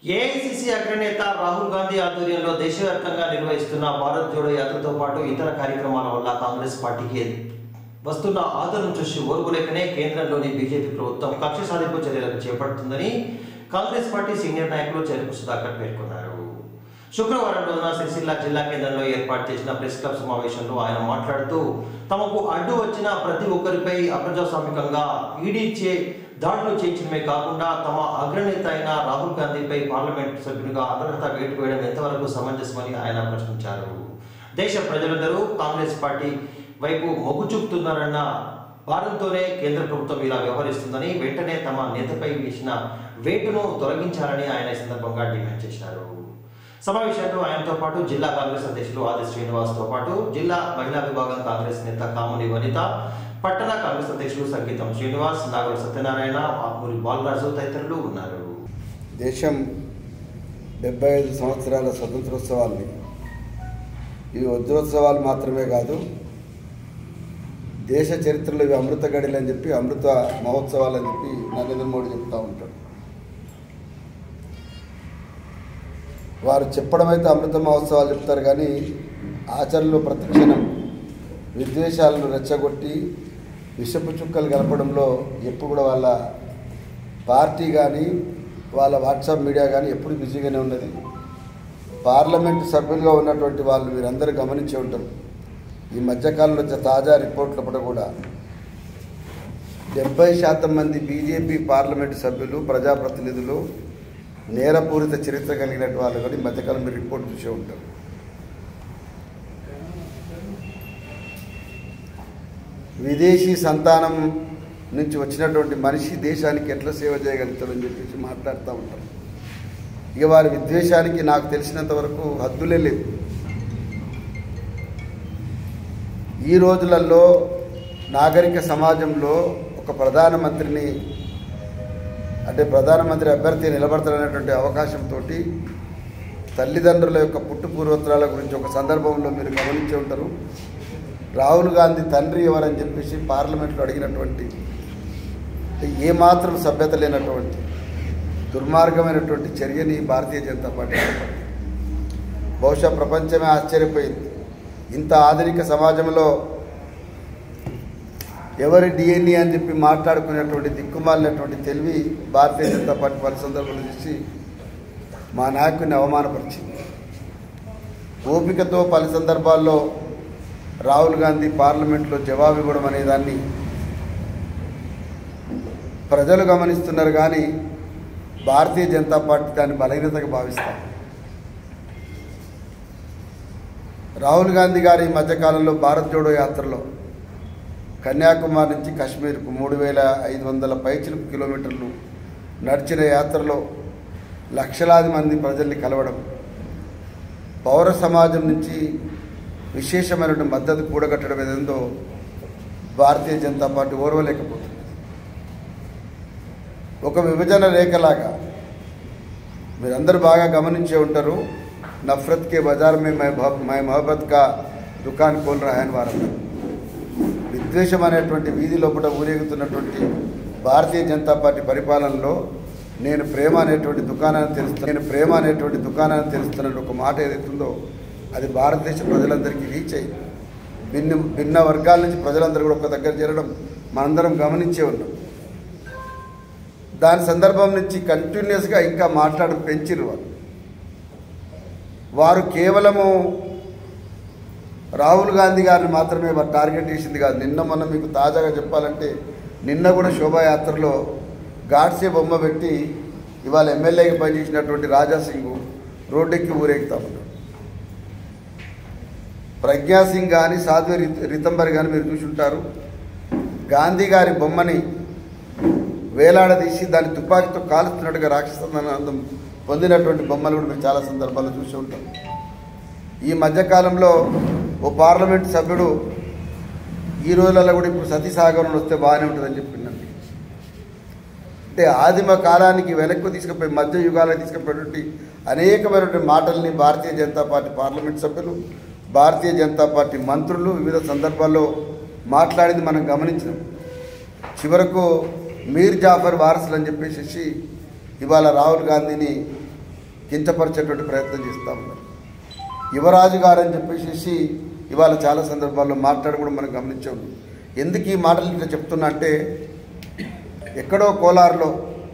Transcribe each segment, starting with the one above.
AICC అగ్రనేత రాహుల్ గాంధీ ఆధ్వర్యంలో దేశవ్యాప్తంగా నిర్వహిస్తున్న భారత్ జోడో యాత్రతో పాటు ఇతర కార్యక్రమాల వల్ల కాంగ్రెస్ పార్టీకి వస్తున్న ఆదరణ చూసి ఓర్వలేకనే కేంద్రంలోని బీజేపీ ప్రభుత్వం కక్ష సాధింపు చర్యలకు చేపడుతుందని కాంగ్రెస్ పార్టీ సీనియర్ నాయకులు చెరుకు సుధాకర్ పేర్కొన్నారు శుక్రవారం రోజున సిరిసిల్ల జిల్లా కేంద్రంలో ఏర్పాటు చేసిన ప్రెస్ క్లబ్ సమావేశంలో ఆయన మాట్లాడుతూ తమకు అడ్డు వచ్చిన ప్రతి ఒక్కరిపై అప్రజాస్వామికంగా ఈడీచే దాడులు చేయించడమే కాకుండా తమ అగ్రనేత అయిన రాహుల్ గాంధీపై పార్లమెంట్ సభ్యునిగా అనర్హత వేటు వేయడం ఎంతవరకు సమంజసమని ఆయన ప్రశ్నించారు దేశ ప్రజలందరూ కాంగ్రెస్ పార్టీ వైపు మొగ్గు చూపుతున్నారన్న భారంతోనే కేంద్ర ప్రభుత్వం ఇలా వ్యవహరిస్తుందని వెంటనే తమ నేతపై వేసిన వేటును తొలగించాలని ఆయన ఈ సందర్భంగా డిమాండ్ చేశారు సమావేశంలో ఆయనతో పాటు జిల్లా కాంగ్రెస్ అధ్యక్షులు ఆది శ్రీనివాస్తో పాటు జిల్లా మహిళా విభాగం కాంగ్రెస్ నేత కాముని వనిత పట్టణ కాంగ్రెస్ అధ్యక్షులు సంగీతం శ్రీనివాస్ నాగల సత్యనారాయణ ఆత్మూరి బాలరాజు తదితరులు ఉన్నారు దేశం డెబ్బై ఐదు సంవత్సరాల స్వతంత్రోత్సవాల్ని ఇవి వజ్రోత్సవాలు మాత్రమే కాదు దేశ చరిత్రలో ఇవి అమృత గడిలు అని చెప్పి అమృత మహోత్సవాలు అని చెప్పి నరేంద్ర మోడీ చెప్తూ ఉంటాడు వారు చెప్పడం అయితే అమృత మహోత్సవాలు చెప్తారు కానీ ఆచరణలో ప్రతిక్షణం విద్వేషాలను రెచ్చగొట్టి విషపు చుక్కలు కలపడంలో ఎప్పుడు కూడా వాళ్ళ పార్టీ కానీ వాళ్ళ వాట్సాప్ మీడియా కానీ ఎప్పుడు బిజీగానే ఉన్నది పార్లమెంటు సభ్యులుగా ఉన్నటువంటి వాళ్ళు మీరందరూ గమనించి ఉంటారు ఈ మధ్యకాలంలో వచ్చే తాజా రిపోర్ట్లప్పుడు కూడా డెబ్బై శాతం మంది బీజేపీ పార్లమెంటు సభ్యులు ప్రజాప్రతినిధులు నేరపూరిత చరిత్ర కలిగినట్టు వాళ్ళు కూడా ఈ మధ్యకాలం మీరు రిపోర్ట్ చూసే ఉంటారు విదేశీ సంతానం నుంచి వచ్చినటువంటి మనిషి దేశానికి ఎట్లా సేవ చేయగలుగుతాడని చెప్పేసి మాట్లాడుతూ ఉంటారు ఇక వారి విద్వేషానికి నాకు తెలిసినంత వరకు హద్దులే లేదు ఈ రోజులలో నాగరిక సమాజంలో ఒక ప్రధానమంత్రిని అంటే ప్రధానమంత్రి అభ్యర్థి నిలబడతారనేటువంటి అవకాశంతో తల్లిదండ్రుల యొక్క పుట్టు పూర్వోత్తరాల గురించి ఒక సందర్భంలో మీరు గమనించి ఉంటారు రాహుల్ గాంధీ తండ్రి ఎవరని చెప్పేసి పార్లమెంట్లో అడిగినటువంటి ఏమాత్రం సభ్యత లేనటువంటి దుర్మార్గమైనటువంటి చర్యని భారతీయ జనతా పార్టీ చేపట్టింది. బహుశా ప్రపంచమే ఆశ్చర్యపోయింది ఇంత ఆధునిక సమాజంలో ఎవరి డిఎన్ఏ అని చెప్పి మాట్లాడుకునేటువంటి దిక్కుమాలినటువంటి తెలివి భారతీయ జనతా పార్టీ పలు సందర్భాలు చూసి మా నాయకుడిని అవమానపరిచింది ఓపికతో పలు సందర్భాల్లో రాహుల్ గాంధీ పార్లమెంట్లో జవాబు ఇవ్వడం అనే దాన్ని ప్రజలు గమనిస్తున్నారు కానీ భారతీయ జనతా పార్టీ దాన్ని బలహీనతగా భావిస్తారు రాహుల్ గాంధీ గారి ఈ మధ్యకాలంలో భారత్ జోడో యాత్రలో కన్యాకుమారి నుంచి కాశ్మీర్కు మూడు వేల ఐదు వందల పైచిలుకు కిలోమీటర్లు నడిచిన యాత్రలో లక్షలాది మంది ప్రజల్ని కలవడం పౌర సమాజం నుంచి విశేషమైనటువంటి మద్దతు కూడగట్టడం ఏదేందో భారతీయ జనతా పార్టీ ఓర్వలేకపోతుంది ఒక విభజన రేఖలాగా మీరందరూ బాగా గమనించే ఉంటారు నఫరత్ కే బజార్ మే మై మొహబ్- మై మొహబ్బత్ కా దుకాన్ కోల్ రాయని వారు అన్నారు. విద్వేషం అనేటువంటి వీధి లోపల ఊరేగుతున్నటువంటి భారతీయ జనతా పార్టీ పరిపాలనలో నేను ప్రేమ అనేటువంటి దుకాణాన్ని తెలుస్తు నేను ప్రేమ అనేటువంటి దుకాణాన్ని తెలుస్తున్న ఒక మాట ఏదైతుందో అది భారతదేశ ప్రజలందరికీ రీచ్ అయింది భిన్న భిన్న వర్గాల నుంచి ప్రజలందరూ కూడా ఒక దగ్గర చేరడం మనందరం గమనించే ఉన్నాం దాని సందర్భం నుంచి కంటిన్యూస్గా ఇంకా మాట్లాడడం పెంచిరు వాళ్ళు వారు కేవలము రాహుల్ గాంధీ గారిని మాత్రమే వారు టార్గెట్ చేసింది కాదు నిన్న మొన్న మీకు తాజాగా చెప్పాలంటే నిన్న కూడా శోభాయాత్రలో గాడ్సే బొమ్మ పెట్టి ఇవాళ ఎమ్మెల్యేకి పనిచేసినటువంటి రాజా సింగ్ రోడ్డెక్కి ఊరేగుతా ఉన్నాడు ప్రజ్ఞా సింగ్ కానీ సాధ్వి రిత- రితంబర్ కానీ మీరు చూసుంటారు గాంధీ గారి బొమ్మని వేలాడదీసి దాన్ని తుపాకీతో కాలుస్తున్నట్టుగా రాక్షసందం పొందినటువంటి బొమ్మలు కూడా మీరు చాలా సందర్భాల్లో చూసి ఉంటాం ఈ మధ్యకాలంలో ఓ పార్లమెంట్ సభ్యుడు ఈ రోజులలో కూడా ఇప్పుడు సతీ సాగరంలో వస్తే బాగానే ఉంటుందని చెప్పిందండి అంటే ఆదిమ కాలానికి వెనక్కు తీసుకుపోయి మధ్య యుగాలకు తీసుకుపోయినటువంటి అనేకమైనటువంటి మాటల్ని భారతీయ జనతా పార్టీ పార్లమెంట్ సభ్యులు భారతీయ జనతా పార్టీ మంత్రులు వివిధ సందర్భాల్లో మాట్లాడింది మనం గమనించినాం చివరకు మీర్ జాఫర్ వారసులు అని చెప్పేసి ఇవాళ రాహుల్ గాంధీని కించపరిచేటువంటి ప్రయత్నం చేస్తూ ఉన్నారు యువరాజు గారు అని చెప్పేసి ఇవాళ చాలా సందర్భాల్లో మాట్లాడి కూడా మనం గమనించాం ఎందుకు ఈ మాటలు ఇట్లా చెప్తున్నా అంటే ఎక్కడో కోలార్లో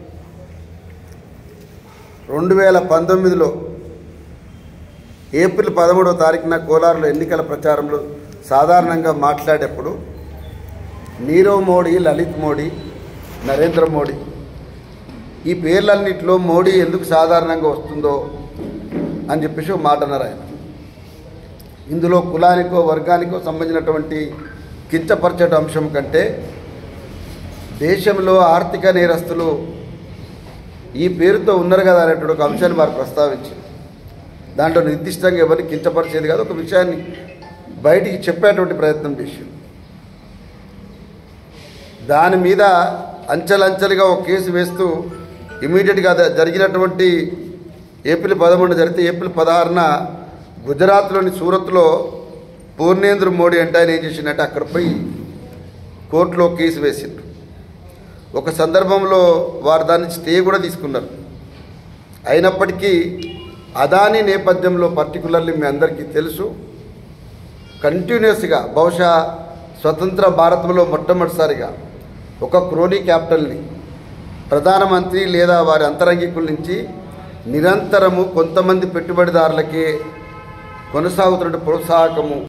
రెండు వేల పంతొమ్మిదిలో ఏప్రిల్ పదమూడవ తారీఖున కోలార్లో ఎన్నికల ప్రచారంలో సాధారణంగా మాట్లాడేప్పుడు నీరవ్ మోడీ లలిత్ మోడీ నరేంద్ర మోడీ ఈ పేర్లన్నింటిలో మోడీ ఎందుకు సాధారణంగా వస్తుందో అని చెప్పేసి ఒక మాట అన్నారు ఆయన ఇందులో కులానికో వర్గానికో సంబంధించినటువంటి కించపరచట అంశం కంటే దేశంలో ఆర్థిక నేరస్తులు ఈ పేరుతో ఉన్నారు కదా అనేటువంటి ఒక అంశాన్ని వారు ప్రస్తావించి దాంట్లో నిర్దిష్టంగా ఎవరిని కించపరిచేది కాదు ఒక విషయాన్ని బయటికి చెప్పేటువంటి ప్రయత్నం చేసింది దాని మీద అంచెలంచెలుగా ఒక కేసు వేస్తూ ఇమీడియట్గా అది జరిగినటువంటి ఏప్రిల్ పదమూడు జరిగితే ఏప్రిల్ పదహారున గుజరాత్లోని సూరత్లో పూర్ణేంద్ర మోడీ అంటే ఆయన ఏం చేసిందంటే అక్కడ పోయి కోర్టులో కేసు వేసిండ్రు ఒక సందర్భంలో వారు దాన్ని స్టే కూడా తీసుకున్నారు అయినప్పటికీ అదాని నేపథ్యంలో పర్టికులర్లీ మీ అందరికీ తెలుసు కంటిన్యూస్గా బహుశా స్వతంత్ర భారతంలో మొట్టమొదటిసారిగా ఒక క్రోనీ క్యాపిటల్ని ప్రధానమంత్రి లేదా వారి అంతరంగికుల నుంచి నిరంతరము కొంతమంది పెట్టుబడిదారులకే కొనసాగుతున్న ప్రోత్సాహకము